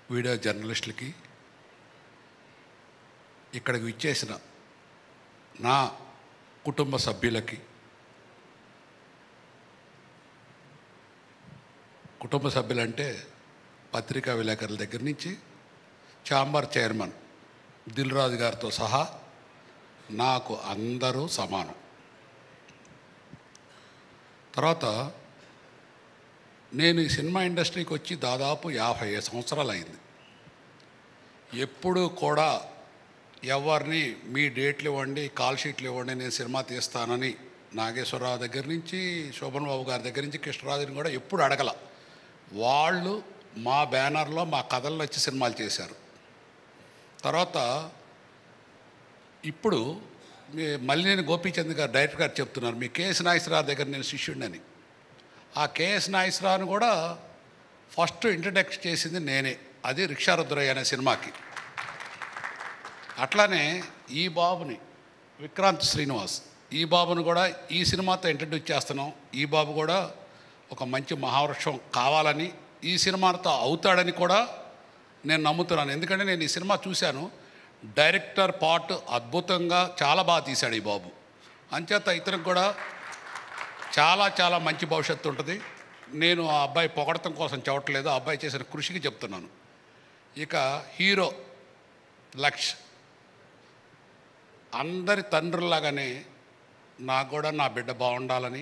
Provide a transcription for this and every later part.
video జర్నలిస్టులకి ఇక్కడికి విచ్చేసిన నా కుటుంబ సభ్యులకి కుటుంబ సభ్యులంటే పత్రికా విలేకరుల దగ్గర నుంచి ఛాంబర్ చైర్మన్ దిల్ రాజు గారితో సహా నాకు అందరూ సమానం తర్వాత నేను ఈ సినిమా ఇండస్ట్రీకి వచ్చి దాదాపు యాభై సంవత్సరాలు అయింది ఎప్పుడు కూడా ఎవరిని మీ డేట్లు ఇవ్వండి కాల్ షీట్లు ఇవ్వండి నేను సినిమా తీస్తానని నాగేశ్వరరావు దగ్గర నుంచి శోభన్ బాబు గారి దగ్గర నుంచి కృష్ణరాజుని కూడా ఎప్పుడు అడగల వాళ్ళు మా బ్యానర్లో మా కథల్లో వచ్చి సినిమాలు చేశారు తర్వాత ఇప్పుడు మీ మల్లినేని గోపీచంద్ గారు డైరెక్టర్ గారు చెప్తున్నారు మీ కేఎస్ నాగేశ్వరరావు దగ్గర నేను శిష్యుడిని ఆ కేఎస్ నాగేశ్వరరావుని కూడా ఫస్ట్ ఇంట్రడక్ట్ చేసింది నేనే అది రిక్షారుద్రయ్య అనే సినిమాకి అట్లానే ఈ బాబుని విక్రాంత్ శ్రీనివాస్ ఈ బాబుని కూడా ఈ సినిమాతో ఇంట్రడ్యూస్ చేస్తున్నాం ఈ బాబు కూడా ఒక మంచి మహావృక్షం కావాలని ఈ సినిమాతో అవుతాడని కూడా నేను నమ్ముతున్నాను ఎందుకంటే నేను ఈ సినిమా చూశాను డైరెక్టర్ పార్ట్ అద్భుతంగా చాలా బాగా తీశాడు ఈ బాబు అంచేత ఇతనికి కూడా చాలా చాలా మంచి భవిష్యత్తు ఉంటుంది నేను ఆ అబ్బాయి పొగడటం కోసం చెప్పట్లేదు ఆ అబ్బాయి చేసిన కృషికి చెప్తున్నాను ఇక హీరో లక్ష్ అందరి తండ్రుల్లాగానే నాకు కూడా నా బిడ్డ బాగుండాలని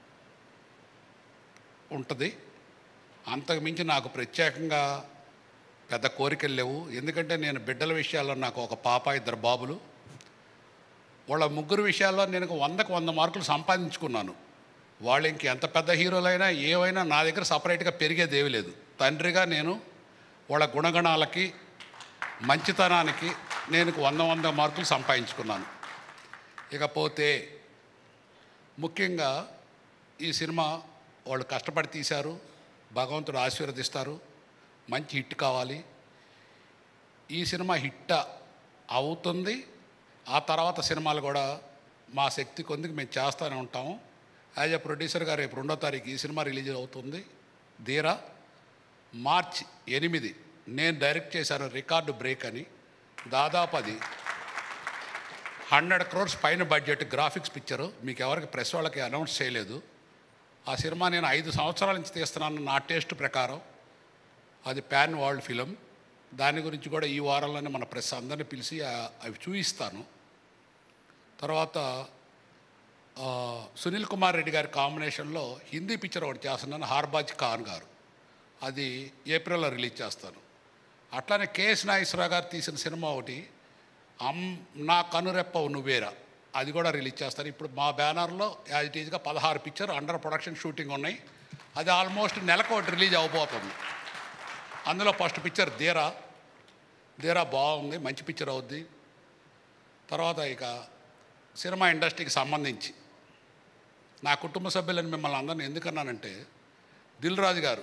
ఉంటుంది అంతకు మించి నాకు ప్రత్యేకంగా పెద్ద కోరికలు లేవు ఎందుకంటే నేను బిడ్డల విషయాల్లో నాకు ఒక పాప ఇద్దరు బాబులు వాళ్ళ ముగ్గురు విషయాల్లో నేను వందకు వంద మార్కులు సంపాదించుకున్నాను వాళ్ళు ఇంక ఎంత పెద్ద హీరోలైనా ఏవైనా నా దగ్గర సపరేట్గా పెరిగేది ఏమీ లేదు తండ్రిగా నేను వాళ్ళ గుణగణాలకి మంచితనానికి నేను వంద వంద మార్కులు సంపాదించుకున్నాను ఇకపోతే ముఖ్యంగా ఈ సినిమా వాళ్ళు కష్టపడి తీశారు భగవంతుడు ఆశీర్వదిస్తారు మంచి హిట్ కావాలి ఈ సినిమా హిట్ అవుతుంది ఆ తర్వాత సినిమాలు కూడా మా శక్తి కొద్దికి మేము చేస్తూనే ఉంటాము యాజ్ ఎ ప్రొడ్యూసర్గా రేపు రెండో తారీఖు ఈ సినిమా రిలీజ్ అవుతుంది ధీరా మార్చ్ ఎనిమిది నేను డైరెక్ట్ చేశాను రికార్డు బ్రేక్ అని దాదాపు అది హండ్రెడ్ క్రోర్స్ పైన బడ్జెట్ గ్రాఫిక్స్ పిక్చరు మీకు ఎవరికి ప్రెస్ వాళ్ళకి అనౌన్స్ చేయలేదు ఆ సినిమా నేను ఐదు సంవత్సరాల నుంచి తీస్తున్నాను నా టేస్ట్ ప్రకారం అది ప్యాన్ వరల్డ్ ఫిలిం దాని గురించి కూడా ఈ వారంలోనే మన ప్రెస్ అందరిని పిలిచి ఆ- అవి చూపిస్తాను తర్వాత ఆ, సునీల్ కుమార్ రెడ్డి గారి కాంబినేషన్లో హిందీ పిక్చర్ ఒకటి చేస్తున్నాను హార్బాజ్ ఖాన్ గారు అది ఏప్రిల్లో రిలీజ్ చేస్తాను అట్లానే కేఎస్ నాగేశ్వరరావు గారు తీసిన సినిమా ఒకటి అమ్ నా కనురెప్పవు నువ్వేరా అది కూడా రిలీజ్ చేస్తాను ఇప్పుడు మా బ్యానర్లో యాజ్ ఇట్ ఈజ్గా పదహారు పిక్చర్ అండర్ ప్రొడక్షన్ షూటింగ్ ఉన్నాయి అది ఆల్మోస్ట్ నెలకు ఒకటి రిలీజ్ అవబోతుంది అందులో ఫస్ట్ పిక్చర్ ధీరా ధీరా బాగుంది మంచి పిక్చర్ అవుద్ది తర్వాత ఇక సినిమా ఇండస్ట్రీకి సంబంధించి నా కుటుంబ సభ్యులను మిమ్మల్ని అందరిని ఎందుకన్నానంటే దిల్ రాజు గారు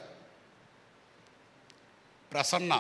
ప్రసన్న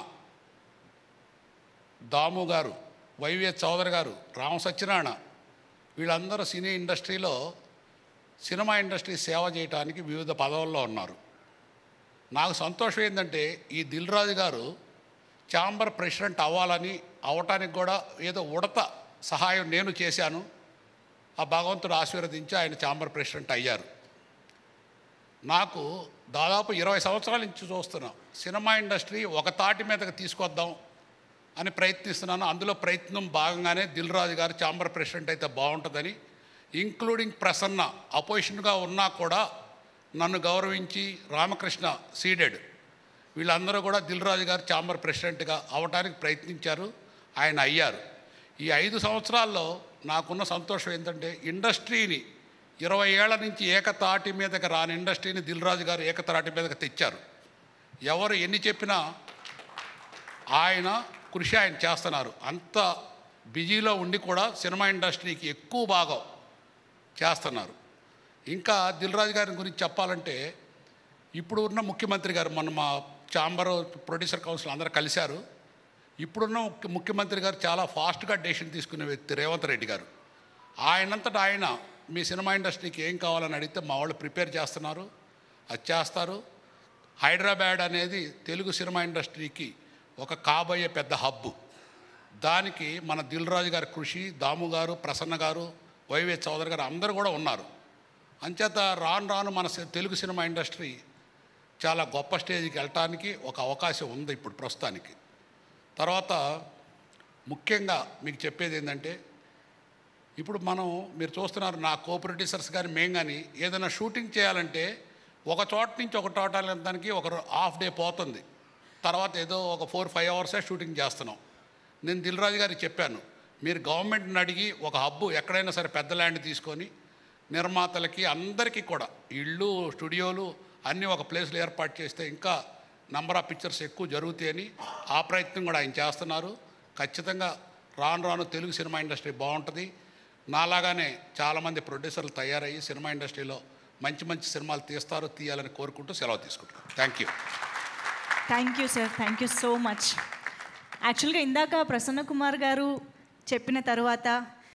దాము గారు వైవిఎస్ చౌదరి గారు రామ సత్యనారాయణ వీళ్ళందరూ సినీ ఇండస్ట్రీలో సినిమా ఇండస్ట్రీ సేవ చేయడానికి వివిధ పదవుల్లో ఉన్నారు నాకు సంతోషం ఏంటంటే ఈ దిల్ రాజు గారు ఛాంబర్ ప్రెసిడెంట్ అవ్వాలని అవటానికి కూడా ఏదో ఉడత సహాయం నేను చేశాను ఆ భగవంతుడు ఆశీర్వదించి ఆయన ఛాంబర్ ప్రెసిడెంట్ అయ్యారు నాకు దాదాపు ఇరవై సంవత్సరాల నుంచి చూస్తున్నాం సినిమా ఇండస్ట్రీ ఒక తాటి మీదకి తీసుకొద్దాం అని ప్రయత్నిస్తున్నాను అందులో ప్రయత్నం భాగంగానే దిల్ రాజు గారు ఛాంబర్ ప్రెసిడెంట్ అయితే బాగుంటుందని ఇంక్లూడింగ్ ప్రసన్న అపోజిషన్గా ఉన్నా కూడా నన్ను గౌరవించి రామకృష్ణ సీడెడ్ వీళ్ళందరూ కూడా దిల్ రాజు గారు ఛాంబర్ ప్రెసిడెంట్గా అవడానికి ప్రయత్నించారు ఆయన అయ్యారు ఈ ఐదు సంవత్సరాల్లో నాకున్న సంతోషం ఏంటంటే ఇండస్ట్రీని ఇరవై ఏళ్ల నుంచి ఏకతాటి మీదకి రాని ఇండస్ట్రీని దిల్ రాజు గారు ఏకతాటి మీదకి తెచ్చారు ఎవరు ఎన్ని చెప్పినా ఆయన కృషి ఆయన చేస్తున్నారు అంత బిజీలో ఉండి కూడా సినిమా ఇండస్ట్రీకి ఎక్కువ భాగం చేస్తున్నారు ఇంకా దిల్ రాజు గారి గురించి చెప్పాలంటే ఇప్పుడు ఉన్న ముఖ్యమంత్రి గారు మొన్న మా చాంబర్ ప్రొడ్యూసర్ కౌన్సిల్ అందరూ కలిశారు ఇప్పుడున్న ముఖ్య- ముఖ్యమంత్రి గారు చాలా ఫాస్ట్గా డెసిషన్ తీసుకునే వ్యక్తి రేవంత్ రెడ్డి గారు ఆయనంతటా ఆయన మీ సినిమా ఇండస్ట్రీకి ఏం కావాలని అడిగితే మా వాళ్ళు ప్రిపేర్ చేస్తున్నారు అది చేస్తారు హైదరాబాద్ అనేది తెలుగు సినిమా ఇండస్ట్రీకి ఒక కాబోయే పెద్ద హబ్బు దానికి మన దిల్ రాజు గారి కృషి దాము గారు ప్రసన్న గారు వైవే చౌదరి గారు అందరూ కూడా ఉన్నారు అంచేత రాను రాను మన సి- తెలుగు సినిమా ఇండస్ట్రీ చాలా గొప్ప స్టేజ్కి వెళ్ళటానికి ఒక అవకాశం ఉంది ఇప్పుడు ప్రస్తుతానికి తర్వాత ముఖ్యంగా మీకు చెప్పేది ఏంటంటే ఇప్పుడు మనం మీరు చూస్తున్నారు నా కో ప్రొడ్యూసర్స్ కానీ మేము కానీ ఏదైనా షూటింగ్ చేయాలంటే ఒక చోట నుంచి ఒక చోట వెళ్ళడానికి ఒక హాఫ్ డే పోతుంది తర్వాత ఏదో ఒక ఫోర్ ఫైవ్ అవర్సే షూటింగ్ చేస్తున్నాం నేను దిల్ రాజు గారికి చెప్పాను మీరు గవర్నమెంట్ని అడిగి ఒక హబ్బు ఎక్కడైనా సరే పెద్ద ల్యాండ్ తీసుకొని నిర్మాతలకి అందరికీ కూడా ఇళ్ళు స్టూడియోలు అన్నీ ఒక ప్లేస్లో ఏర్పాటు చేస్తే ఇంకా నంబర్ ఆఫ్ పిక్చర్స్ ఎక్కువ జరుగుతాయని ఆ ప్రయత్నం కూడా ఆయన చేస్తున్నారు ఖచ్చితంగా రాను రాను తెలుగు సినిమా ఇండస్ట్రీ బాగుంటుంది నాలాగానే చాలామంది ప్రొడ్యూసర్లు తయారయ్యి సినిమా ఇండస్ట్రీలో మంచి మంచి సినిమాలు తీస్తారు తీయాలని కోరుకుంటూ సెలవు తీసుకుంటాను thank you thank you sir thank you so much యాక్చువల్గా ఇందాక ప్రసన్న కుమార్ గారు చెప్పిన తర్వాత